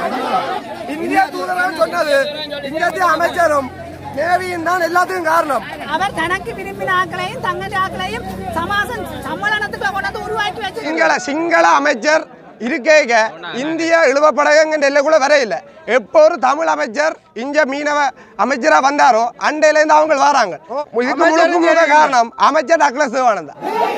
இந்திய தூதரகம் சொன்னது இந்திய அமைச்சரும் நேவியும் தான் எல்லாத்துக்கும் காரணம் அவர் தனக்கு விரும்பின ஆக்களையும் தங்கச்சி ஆக்களையும் சமாசம் சம்மேளனத்துக்குள்ள கொண்டு வந்து உருவாக்கி வச்சு சிங்கள சிங்கள அமைச்சர் இருக்கேக இந்திய இழுவப்படகங்க எல்லைக்குள்ள வரையில எப்போ ஒரு தமிழ் அமைச்சர் இங்க மீனவ அமைச்சரா வந்தாரோ அண்டையில இருந்து அவங்க வராங்க இதுக்கு முழுக்க முழுக்க காரணம் அமைச்சர் டக்ளஸ் சிவானந்தா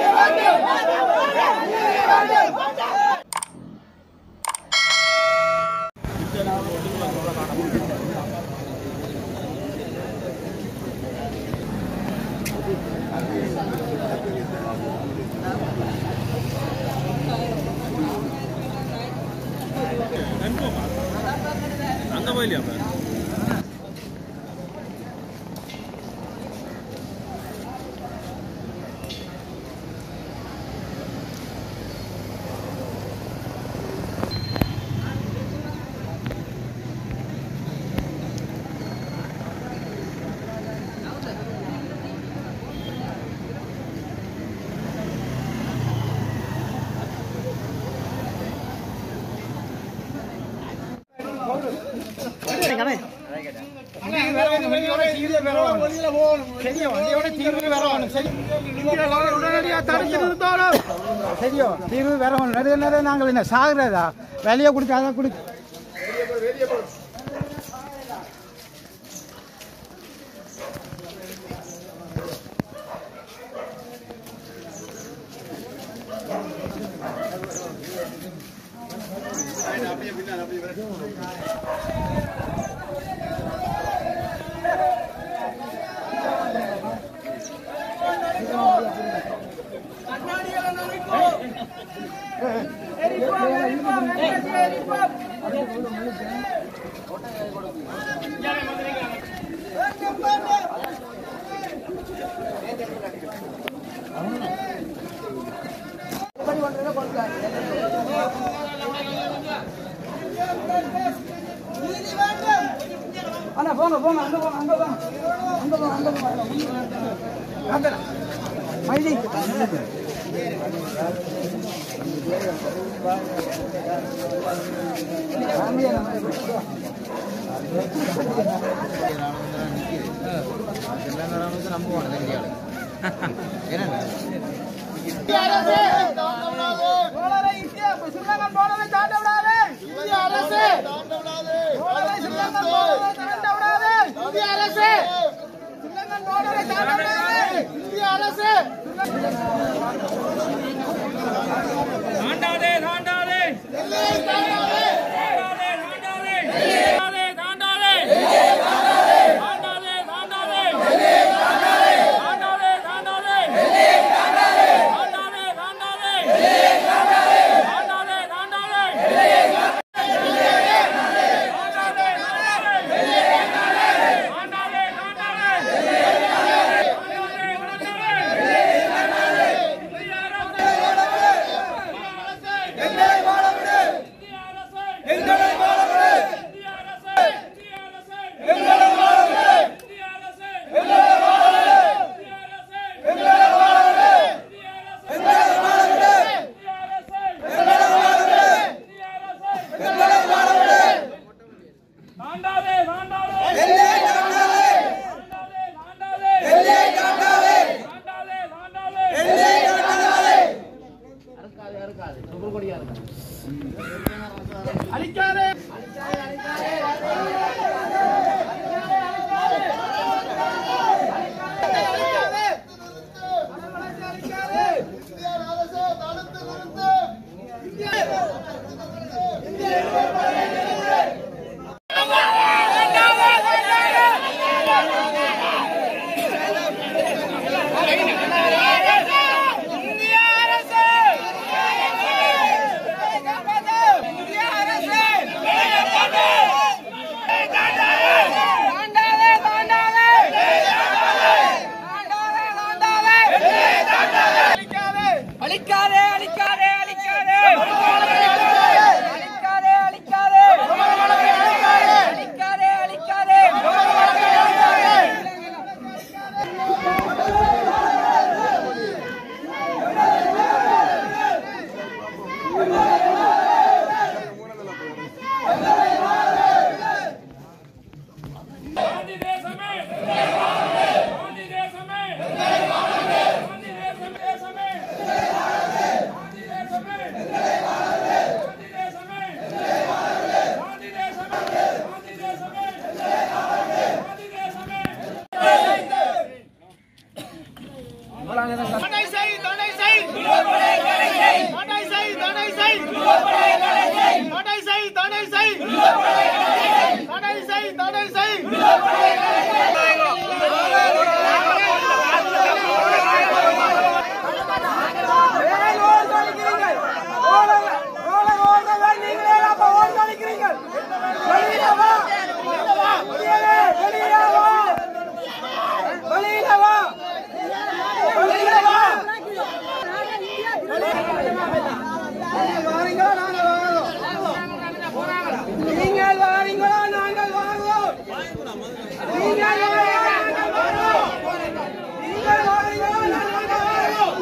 சரியோ தீர்வு வேற ஒன்று நிறைய நிறைய நாங்கள் என்ன சாகுறதா வேலையை கொடுத்து அதை கொடு அண்ணா போங்க போங்க அங்க போங்க அங்க போங்க அங்க போங்க அங்க போங்க அங்க மைதி தாண்டாதே தாண்டாதே தாண்டாதே தாண்டாதே தாண்டாதே தாண்டாதே தாண்டாதே தாண்டாதே தாண்டாதே தாண்டாதே தாண்டாதே தாண்டாதே தாண்டாதே தாண்டாதே தாண்டாதே எல்லை தாண்டாதே தாண்டாதே தாண்டாதே எல்லை தாண்டாதே தாண்டாதே தாண்டாதே எல்லை தாண்டாதே அழிக்காதே இந்திய அரசு தடை செய் தடை செய் ஏன் ஓட்டு அளிக்கிறீர்கள்? ஓடுங்க. ஓடுங்க, ஓடுங்க. நீங்களே அப்ப ஓட்டு அளிக்கிறீர்கள். வெளியில வா. வெளியே, வெளியில வா. வெளியில வா. வெளியில வா. நீங்கள் வாரீங்களா, நாங்கள் வாரோம். நீங்கள் வாரீங்களா, நாங்கள் வாரோம். நீங்கள் வாரீங்களா, நாங்கள் வாரோம். நீங்கள் வாரீங்களா, நாங்கள் வாரோம்.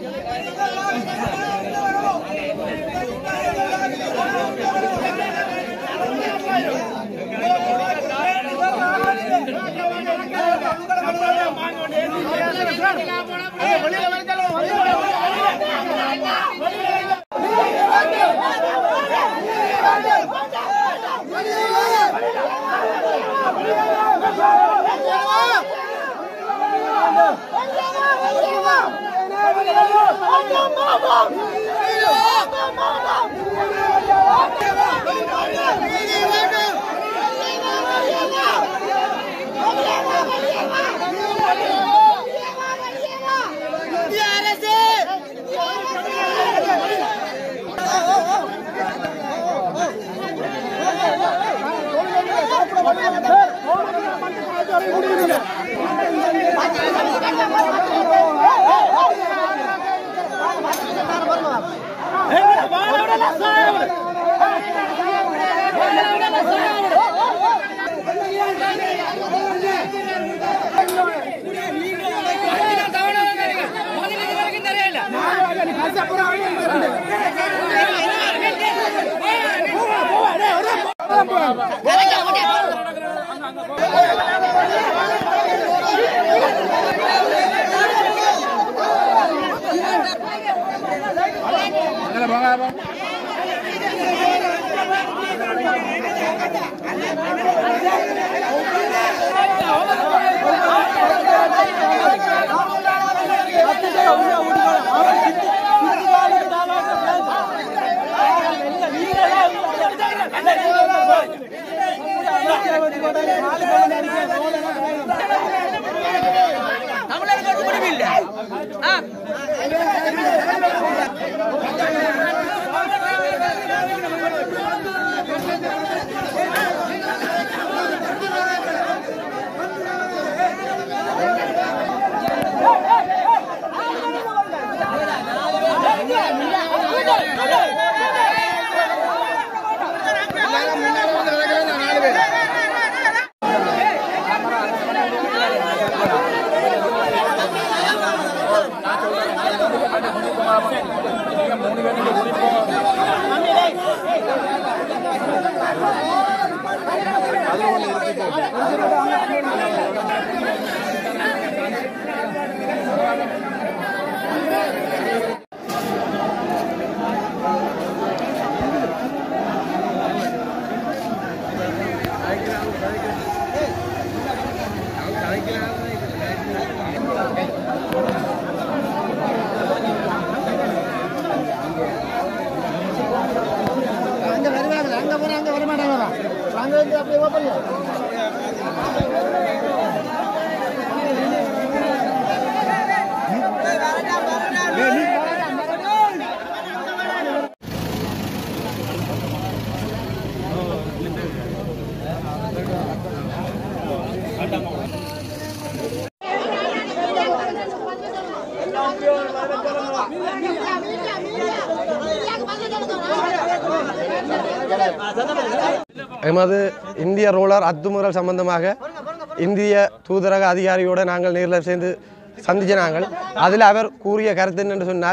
எமது இந்திய ரோலர் அத்துமுறல் சம்பந்தமாக இந்திய தூதரக அதிகாரியோடு நாங்கள் நேரில் சேர்ந்து சந்திச்ச நாங்கள் அதில் அவர் கூறிய கருத்து என்னென்று சொன்னால்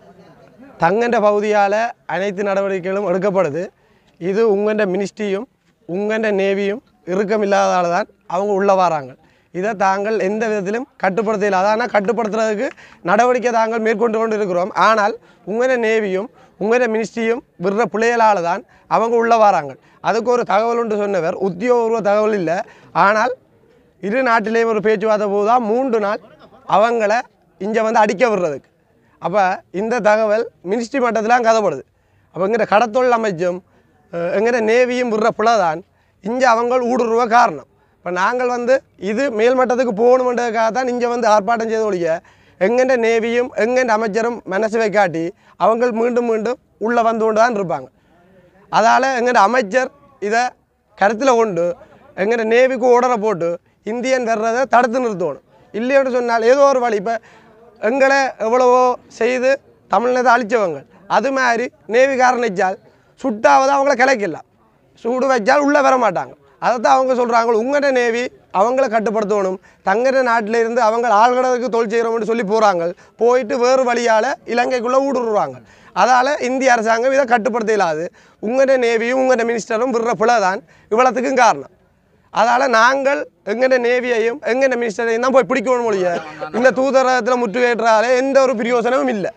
தங்கண்ட பகுதியால் அனைத்து நடவடிக்கைகளும் எடுக்கப்படுது இது உங்கண்ட மினிஸ்ட்ரியும் உங்கண்ட நேவியும் இறுக்கம் இல்லாததால் தான் அவங்க உள்ள வராங்க இதை தாங்கள் எந்த விதத்திலும் கட்டுப்படுத்த இல்லாத ஆனால் கட்டுப்படுத்துறதுக்கு நடவடிக்கை தாங்கள் மேற்கொண்டு கொண்டு இருக்கிறோம் ஆனால் உங்களோட நேவியும் உங்களோட மினிஸ்ட்ரியும் விடுற பிள்ளைகளால் தான் அவங்க உள்ள வராங்க அதுக்கு ஒரு தகவல் உண்டு சொன்னவர் உத்தியோகபூர்வ தகவல் இல்லை ஆனால் இரு நாட்டிலேயும் ஒரு பேச்சுவார்த்தை போதுதான் மூன்று நாள் அவங்கள இங்கே வந்து அடிக்க விடுறதுக்கு அப்போ இந்த தகவல் மினிஸ்ட்ரி மட்டத்தில் கதைப்படுது அப்போ இங்கிட்ட கடத்தொழில் அமைச்சும் அஹ், எங்கட நேவியும் விடுற பிள்ளை தான் இங்கே அவங்க ஊடுருவ காரணம் இப்போ நாங்கள் வந்து இது மேல்மட்டத்துக்கு போகணுன்றதுக்காக தான் இங்கே வந்து ஆர்ப்பாட்டம் செய்த ஒழிய எங்கெண்ட நேவியும் எங்கெண்ட அமைச்சரும் மனசு வைக்காட்டி அவங்க மீண்டும் மீண்டும் உள்ளே வந்து கொண்டு தான் இருப்பாங்க அதால் எங்கள்ட அமைச்சர் இதை கருத்தில் கொண்டு எங்கள்ட நேவிக்கு ஓடரை போட்டு இந்தியன் வர்றதை தடுத்து நிறுத்தணும் இல்லைன்னு சொன்னால் ஏதோ ஒரு வழி இப்போ எங்களை எவ்வளவோ செய்து தமிழ்நாட்டை அழிச்சவங்க அது மாதிரி நேவிக்காரன் வச்சால் சுட்டாவது அவங்கள கிளைக்கலாம் சூடு வச்சால் உள்ளே வர மாட்டாங்க அதைத்தான் அவங்க சொல்கிறாங்க உங்கள்கிட்ட நேவி அவங்கள கட்டுப்படுத்தணும் தங்கிற நாட்டில் இருந்து அவங்க ஆழ்கடலுக்கு தொழில் செய்கிறோம்னு சொல்லி போகிறாங்க போயிட்டு வேறு வழியால் இலங்கைக்குள்ளே ஊடுருவாங்க அதால் இந்திய அரசாங்கம் இதை கட்டுப்படுத்த இயலாது உங்கள்கிட்ட நேவியும் உங்கள்கிட்ட மினிஸ்டரும் விடுற பிள்ளை தான் இவ்வளோத்துக்கும் காரணம் அதால் நாங்கள் எங்கள்கிட்ட நேவியையும் எங்கள்கிட்ட மினிஸ்டரையும் தான் போய் பிடிக்கணும் மொழிய இந்த தூதரகத்தில் முற்றுகையிட்டாலே எந்த ஒரு பிரயோசனமும் இல்லை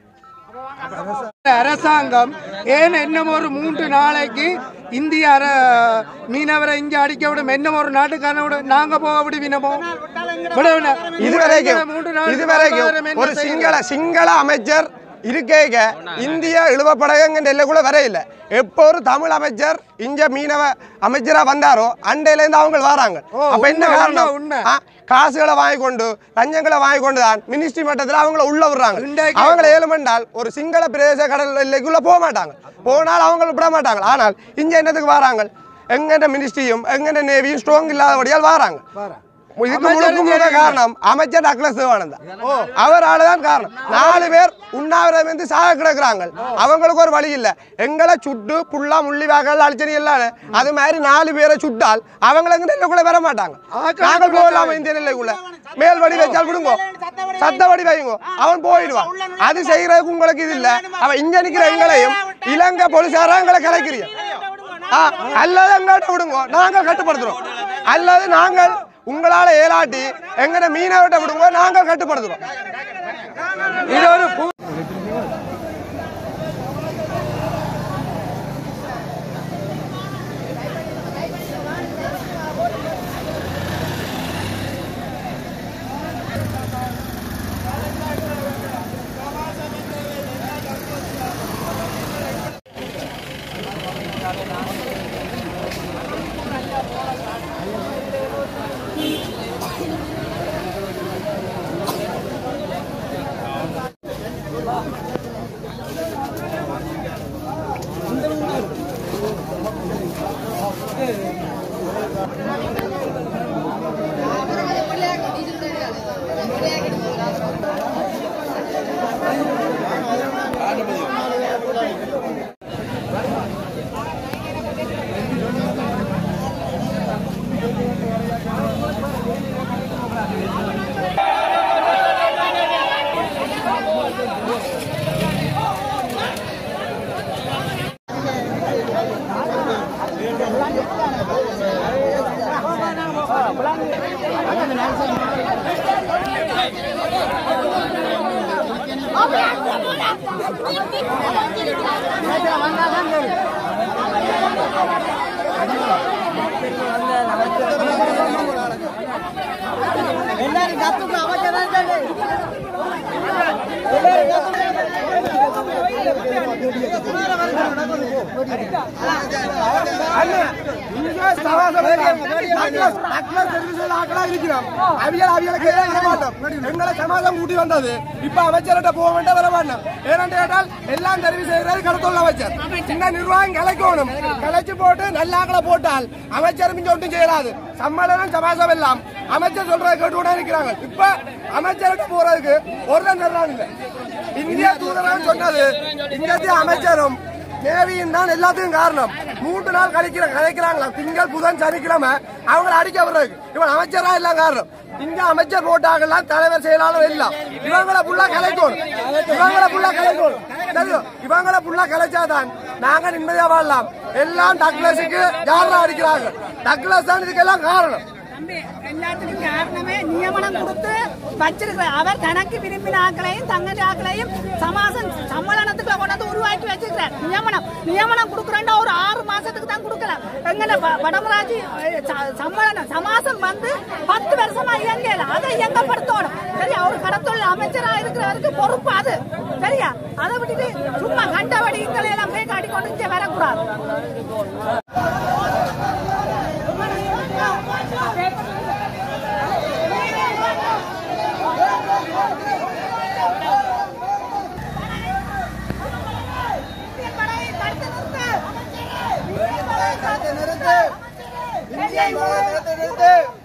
அரசாங்கம் ஏன் இன்னும் ஒரு மூன்று நாளைக்கு இந்திய அர மீனவரை இங்க அடிக்க விடும் இன்னும் ஒரு நாட்டுக்காரனோட நாங்க போக விடுவினமோ விடவின இதுவரைக்கும் மூன்று நாள் இதுவரைக்கும் ஒரு சிங்கள சிங்கள அமைச்சர் இருக்கேக இந்திய இழுவப்படகங்க எல்லைக்குள்ள வரையில எப்போ ஒரு தமிழ் அமைச்சர் இங்க மீனவ அமைச்சரா வந்தாரோ அண்டையில இருந்து அவங்க வராங்க ஓ, அப்ப என்ன உண்மை, காரணம் உண்மை. ஆ, காசுகளை வாங்கி கொண்டு லஞ்சங்களை வாங்கி கொண்டு தான் மினிஸ்ட்ரி மட்டத்தில் அவங்கள உள்ள விடுறாங்க இன்றைக்கு- அவங்கள ஏழுமண்டால் ஒரு சிங்கள பிரதேச கடல் எல்லைக்குள்ள போக மாட்டாங்க போனால் அவங்க விட மாட்டாங்க ஆனால் இங்க என்னத்துக்கு வராங்க எங்கெண்ட மினிஸ்ட்ரியும் எங்கெண்ட நேவியும் ஸ்ட்ராங் இல்லாதபடியால் வராங்க இதுக்கு முழுக்க முழுக்க காரணம் அமைச்சர் டக்ளஸ் தேவானந்தா அவரால தான் காரணம் நாலு பேர் உண்ணாவிரதம் வந்து சாக கிடக்குறாங்க அவங்களுக்கு ஒரு வழி இல்ல எங்களை சுட்டு புல்லா முள்ளி வாக்கல் அழிச்சனி எல்லாம் அது மாதிரி நாலு பேரை சுட்டால் அவங்களுக்கு நெல்லுக்குள்ள வர மாட்டாங்க நாங்கள் போகலாம இந்திய நெல்லைக்குள்ள மேல் வடி வச்சால் விடுங்க சத்த வடி வைங்க அவன் போயிடுவான் அது செய்யறதுக்கு உங்களுக்கு இது இல்ல அவன் இங்க நிக்கிற எங்களையும் இலங்கை போலீசாரா எங்களை கலைக்கிறீங்க ஆ, அல்லது எங்கள்கிட்ட விடுங்க நாங்கள் கட்டுப்படுத்துறோம் அல்லது நாங்கள் உங்களால ஏலாட்டி எங்கட மீனவர்கிட்ட விடுங்க நாங்கள் கட்டுப்படுத்துறோம் இது ஒரு பு- எங்களை சமாதம் கூட்டி வந்தது இப்ப அமைச்சர்கிட்ட போக வேண்டாம் வர வேண்டாம் ஏனென்று கேட்டால் எல்லாம் தெரிவு செய்கிறாரு கடத்தொழில் அமைச்சர் இந்த நிர்வாகம் கலைக்கணும் கலைச்சு போட்டு நல்லாக்களை போட்டால் அமைச்சரும் இங்க ஒன்றும் செய்யலாது சம்மேளனம் சமாசம் எல்லாம் அமைச்சர் சொல்றதை கேட்டு கூட இருக்கிறாங்க இப்ப அமைச்சர்கிட்ட போறதுக்கு ஒரு தான் இல்லை இந்திய தூதரகம் சொன்னது இந்திய அமைச்சரும் நேவியும் தான் எல்லாத்துக்கும் காரணம் மூன்று நாள் கழிக்கிற கலைக்கிறாங்களா திங்கள் புதன் சனிக்கிழமை அவங்கள அடிக்க விடுறதுக்கு இவன் அமைச்சரா எல்லாம் காரணம் இங்க அமைச்சர் போட்டாங்கலாம் தலைவர் செயலாளர் எல்லாம் இவங்கள புள்ளா கலைக்கணும் இவங்கள புள்ளா கலைக்கணும் தெரியும் இவங்கள புள்ளா கலைச்சாதான் நாங்க நிம்மதியா வாழலாம் எல்லாம் டக்ளஸுக்கு யாரெல்லாம் அடிக்கிறாங்க டக்ளஸ் தான் இதுக்கெல்லாம் காரணம் தம்பி, எல்லாத்துக்கும் காரணமே நியமனம் கொடுத்து வச்சிருக்கிற அவர் தனக்கு விரும்பின ஆக்களையும் தங்கச்சி ஆக்களையும் சமாசம் சம்மேளனத்துக்குள்ள கொண்டாந்து உருவாக்கி வச்சிருக்கிறார் நியமனம் நியமனம் கொடுக்குறேன்டா ஒரு ஆறு மாசத்துக்கு தான் கொடுக்கலாம் எங்கட வ- வடமராட்சி அஹ், ச- சம்மேளனம் சமாசம் வந்து பத்து வருஷமா இயங்கல அதை இயங்கப்படுத்தணும் சரியா அவர் கடத்தொழில் அமைச்சரா இருக்கிறவருக்கு பொறுப்பு அது சரியா அதை விட்டுட்டு சும்மா கண்டபடி எங்களை எல்லாம் போய் காட்டி கொண்டு இங்க வரக்கூடாது விடக்கூடாது நிறுத்து